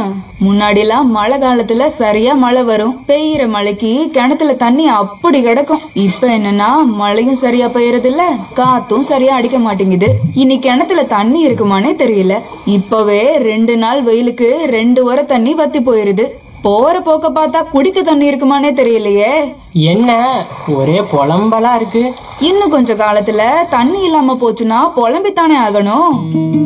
முன்னாடிலாம் மழை காலத்துல சரியா மழை வரும் பெய்யுற மழைக்கு கிணத்துல தண்ணி அப்படி கிடக்கும் இப்ப என்னன்னா மழையும் சரியா பெய்யறது இல்ல காத்தும் சரியா அடிக்க மாட்டேங்குது இனி கிணத்துல தண்ணி இருக்குமானே தெரியல இப்பவே ரெண்டு நாள் வெயிலுக்கு ரெண்டு வர தண்ணி வத்தி போயிருது போற போக்க பார்த்தா குடிக்க தண்ணி இருக்குமானே தெரியலையே என்ன ஒரே புலம்பலா இருக்கு இன்னும் கொஞ்ச காலத்துல தண்ணி இல்லாம போச்சுன்னா புலம்பித்தானே ஆகணும்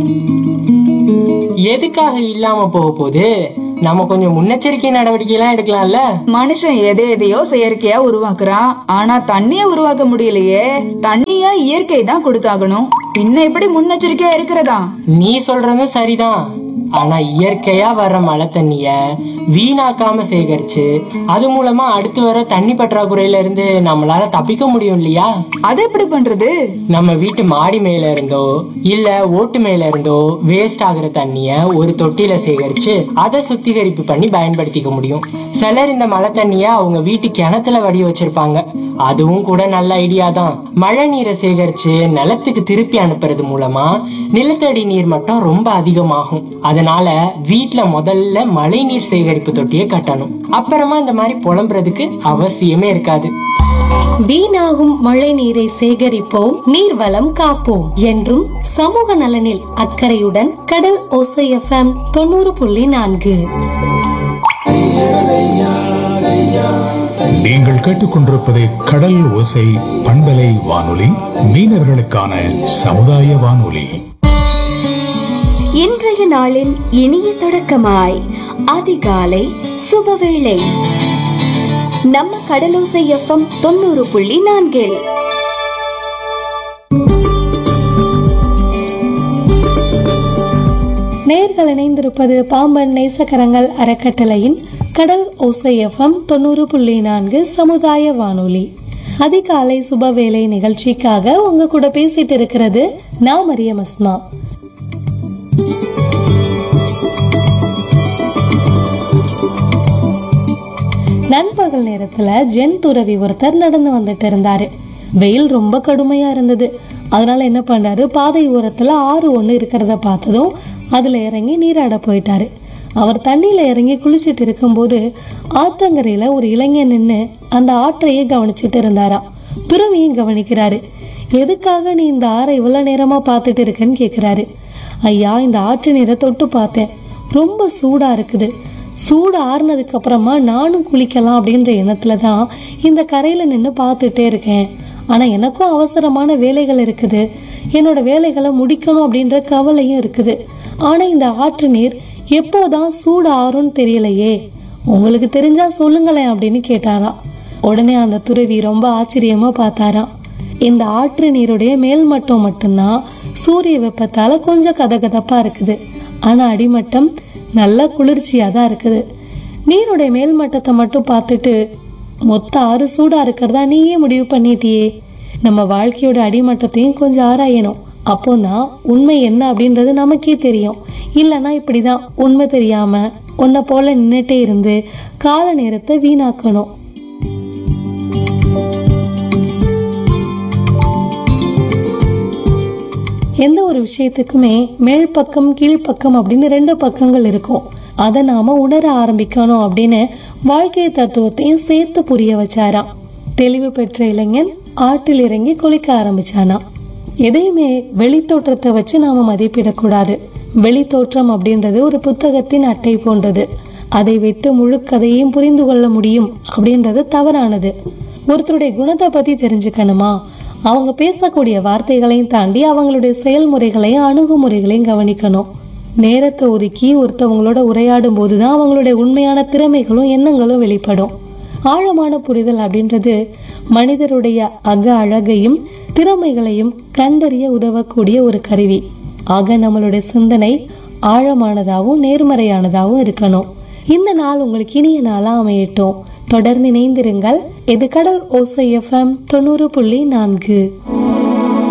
எதுக்காக இல்லாம போக போகுது நம்ம கொஞ்சம் முன்னெச்சரிக்கை நடவடிக்கை எல்லாம் எடுக்கலாம்ல மனுஷன் எதை எதையோ செயற்கையா உருவாக்குறான் ஆனா தண்ணிய உருவாக்க முடியலையே தண்ணிய இயற்கை தான் கொடுத்தாகணும் பின்ன எப்படி முன்னெச்சரிக்கையா இருக்கிறதா நீ சொல்றதும் சரிதான் ஆனா இயற்கையா வர்ற மழை தண்ணிய வீணாக்காம சேகரிச்சு அது மூலமா அடுத்து வர தண்ணி பற்றாக்குறையில இருந்து நம்மளால தப்பிக்க முடியும் இல்லையா அது எப்படி பண்றது நம்ம வீட்டு மாடி மேல இருந்தோ இல்ல ஓட்டு மேல இருந்தோ வேஸ்ட் ஆகுற தண்ணிய ஒரு தொட்டியில சேகரிச்சு அதை சுத்திகரிப்பு பண்ணி பயன்படுத்திக்க முடியும் சிலர் இந்த மழை தண்ணிய அவங்க வீட்டு கிணத்துல வடி வச்சிருப்பாங்க அதுவும் கூட நல்ல ஐடியா தான் மழை நீரை சேகரிச்சு நிலத்துக்கு திருப்பி அனுப்புறது மூலமா நிலத்தடி நீர் மட்டம் ரொம்ப அதிகமாகும் அதனால வீட்ல முதல்ல மழை நீர் சேகரிப்பு தொட்டியை கட்டணும் அப்புறமா இந்த மாதிரி புலம்புறதுக்கு அவசியமே இருக்காது வீணாகும் மழை நீரை சேகரிப்போம் நீர்வளம் காப்போம் என்றும் சமூக நலனில் அக்கறையுடன் கடல் ஓசை எஃப்எம் தொண்ணூறு புள்ளி நான்கு நீங்கள் கேட்டுக்கொண்டிருப்பது கடல் ஓசை பண்பலை வானொலி மீனவர்களுக்கான சமுதாய வானொலி இன்றைய நாளின் இனிய தொடக்கமாய் அதிகாலை சுபவேளை நம்ம கடலோசை எஃப்எம் தொண்ணூறு புள்ளி நான்கில் நேர்கள் இணைந்திருப்பது பாம்பன் நேசக்கரங்கள் அறக்கட்டளையின் கடல் ஓசை எஃப்எம் தொண்ணூறு புள்ளி நான்கு சமுதாய வானொலி அதிகாலை சுபவேளை நிகழ்ச்சிக்காக உங்க கூட பேசிட்டு இருக்கிறது நான் மரியம் அஸ்மா நண்பகல் நேரத்துல ஜென் துறவி ஒருத்தர் நடந்து வந்துட்டு இருந்தாரு வெயில் ரொம்ப கடுமையா இருந்தது அதனால என்ன பண்ணாரு பாதை ஓரத்துல ஆறு ஒண்ணு இருக்கிறத பார்த்ததும் அதுல இறங்கி நீராட போயிட்டாரு அவர் தண்ணியில இறங்கி குளிச்சிட்டு இருக்கும்போது ஆத்தங்கரையில ஒரு இளைஞன் நின்னு அந்த ஆற்றையே கவனிச்சிட்டு இருந்தாராம் துறவியும் கவனிக்கிறாரு எதுக்காக நீ இந்த ஆறை இவ்வளவு நேரமா பார்த்துட்டு இருக்கன்னு கேக்குறாரு ஐயா இந்த ஆற்று நீரை தொட்டு பார்த்தேன் ரொம்ப சூடா இருக்குது சூடு ஆறுனதுக்கு அப்புறமா நானும் குளிக்கலாம் அப்படின்ற எண்ணத்துல தான் இந்த கரையில நின்று பார்த்துட்டே இருக்கேன் ஆனா எனக்கும் அவசரமான வேலைகள் இருக்குது என்னோட வேலைகளை முடிக்கணும் அப்படின்ற கவலையும் இருக்குது ஆனா இந்த ஆற்று நீர் எப்போதான் சூடு ஆறும்னு தெரியலையே உங்களுக்கு தெரிஞ்சா சொல்லுங்களேன் அப்படின்னு கேட்டாராம் உடனே அந்த துறவி ரொம்ப ஆச்சரியமா பார்த்தாராம் இந்த ஆற்று நீருடைய மேல்மட்டம் மட்டும்தான் சூரிய வெப்பத்தால கொஞ்சம் கதகதப்பா இருக்குது ஆனா அடிமட்டம் நல்ல குளிர்ச்சியா தான் இருக்குது நீருடைய மேல்மட்டத்தை மட்டும் பார்த்துட்டு மொத்த ஆறு சூடா இருக்கிறதா நீயே முடிவு பண்ணிட்டியே நம்ம வாழ்க்கையோட அடிமட்டத்தையும் கொஞ்சம் ஆராயணும் அப்போதான் உண்மை என்ன அப்படின்றது நமக்கே தெரியும் இல்லைன்னா இப்படிதான் உண்மை தெரியாம உன்னை போல நின்னுட்டே இருந்து கால நேரத்தை வீணாக்கணும் எந்த ஒரு விஷயத்துக்குமே மேல் பக்கம் கீழ்ப்பக்கம் அப்படின்னு ரெண்டு பக்கங்கள் இருக்கும் அதை நாம உணர ஆரம்பிக்கணும் அப்படின்னு வாழ்க்கை தத்துவத்தையும் சேர்த்து புரிய வச்சாராம் தெளிவு பெற்ற இளைஞன் ஆற்றில் இறங்கி குளிக்க ஆரம்பிச்சானாம் எதையுமே வெளித்தோற்றத்தை வச்சு நாம மதிப்பிடக்கூடாது வெளித்தோற்றம் அப்படின்றது ஒரு புத்தகத்தின் அட்டை போன்றது அதை வைத்து முழு கதையையும் புரிந்து கொள்ள முடியும் அப்படின்றது தவறானது ஒருத்தருடைய குணத்தை பத்தி தெரிஞ்சுக்கணுமா அவங்க பேசக்கூடிய வார்த்தைகளையும் தாண்டி அவங்களுடைய செயல்முறைகளையும் அணுகுமுறைகளையும் கவனிக்கணும் நேரத்தை ஒதுக்கி ஒருத்தவங்களோட உரையாடும் போதுதான் அவங்களுடைய உண்மையான திறமைகளும் எண்ணங்களும் வெளிப்படும் ஆழமான புரிதல் அப்படின்றது மனிதருடைய அக அழகையும் திறமைகளையும் கண்டறிய உதவக்கூடிய ஒரு கருவி ஆக நம்மளுடைய சிந்தனை ஆழமானதாகவும் நேர்மறையானதாகவும் இருக்கணும் இந்த நாள் உங்களுக்கு இனிய நாளா அமையட்டும் தொடர்ந்து இணைந்திருங்கள் இது கடல் ஓசை எஃப்எம் தொண்ணூறு புள்ளி நான்கு